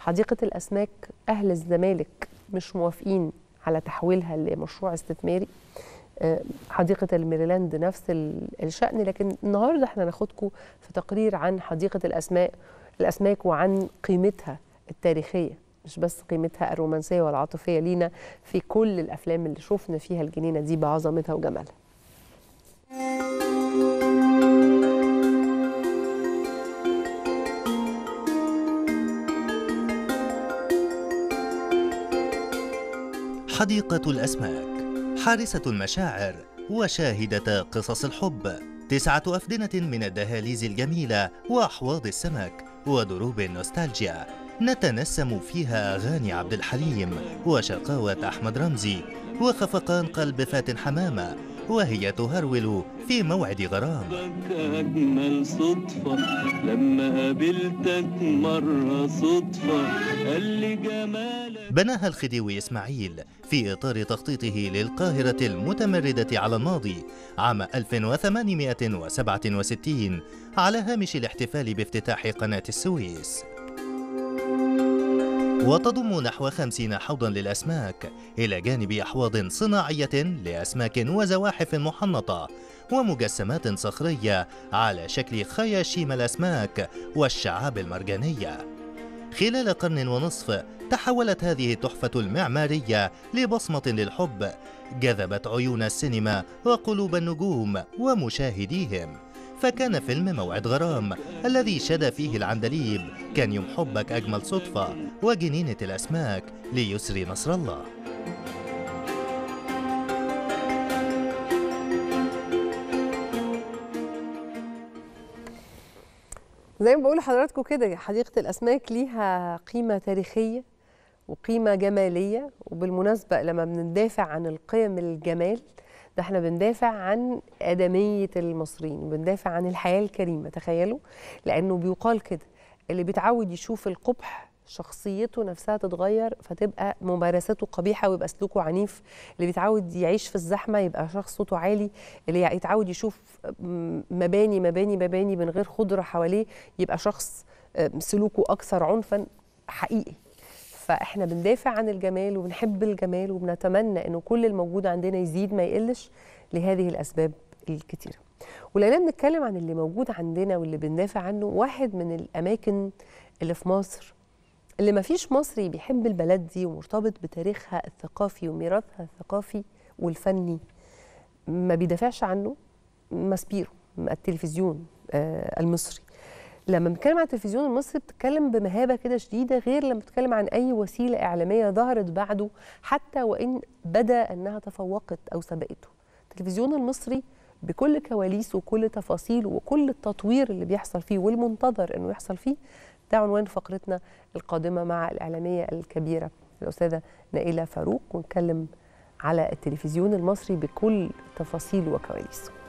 حديقة الأسماك أهل الزمالك مش موافقين على تحويلها لمشروع استثماري آه، حديقة الميريلاند نفس ال- الشأن لكن النهاردة احنا ناخدكم في تقرير عن حديقة الأسماء الأسماك وعن قيمتها التاريخية مش بس قيمتها الرومانسية والعاطفية لينا في كل الأفلام اللي شفنا فيها الجنينة دي بعظمتها وجمالها حديقة الأسماك حارسة المشاعر وشاهدة قصص الحب تسعة أفدنة من الدهاليز الجميلة وأحواض السمك ودروب النوستالجيا نتنسم فيها أغاني عبد الحليم وشقاوة أحمد رمزي وخفقان قلب فاتن حمامة وهي تهرول في موعد غرام أجمل صدفة لما قابلتك مرة صدفة قال لي جمالك بناها الخديوي إسماعيل في إطار تخطيطه للقاهرة المتمردة على الماضي عام 1867 على هامش الاحتفال بافتتاح قناة السويس وتضم نحو خمسين حوضا للأسماك إلى جانب أحواض صناعية لأسماك وزواحف محنطة ومجسمات صخرية على شكل خياشيم الأسماك والشعاب المرجانية خلال قرن ونصف تحولت هذه التحفة المعمارية لبصمة للحب جذبت عيون السينما وقلوب النجوم ومشاهديهم فكان فيلم موعد غرام الذي شد فيه العندليب كان يوم حبك أجمل صدفة وجنينة الأسماك ليسري نصر الله زي ما بقول لحضراتكم كده حديقة الأسماك ليها قيمة تاريخية وقيمة جمالية وبالمناسبة لما بندافع عن القيم الجمال ده احنا بندافع عن آدمية المصريين بندافع عن الحياة الكريمة تخيلوا لأنه بيقال كده اللي بيتعود يشوف القبح شخصيته نفسها تتغير فتبقى ممارساته قبيحة ويبقى سلوكه عنيف اللي بيتعود يعيش في الزحمة يبقى شخص صوته عالي اللي يتعود يشوف م- مباني مباني مباني من غير خضرة حواليه يبقى شخص آه، سلوكه أكثر عنفا حقيقي فاحنا بندافع عن الجمال وبنحب الجمال وبنتمنى انه كل الموجود عندنا يزيد ما يقلش لهذه الاسباب الكتيره. ولاننا بنتكلم عن اللي موجود عندنا واللي بندافع عنه واحد من الاماكن اللي في مصر اللي ما فيش مصري بيحب البلد دي ومرتبط بتاريخها الثقافي وميراثها الثقافي والفني ما بيدافعش عنه ماسبيرو التلفزيون آه، المصري لما بنتكلم عن التلفزيون المصري بتتكلم بمهابه كده شديده غير لما بتتكلم عن اي وسيله اعلاميه ظهرت بعده حتى وان بدا انها تفوقت او سبقته. التلفزيون المصري بكل كواليسه وكل تفاصيله وكل التطوير اللي بيحصل فيه والمنتظر انه يحصل فيه ده عنوان فقرتنا القادمه مع الاعلاميه الكبيره الاستاذه نائله فاروق ونتكلم على التلفزيون المصري بكل تفاصيله وكواليسه.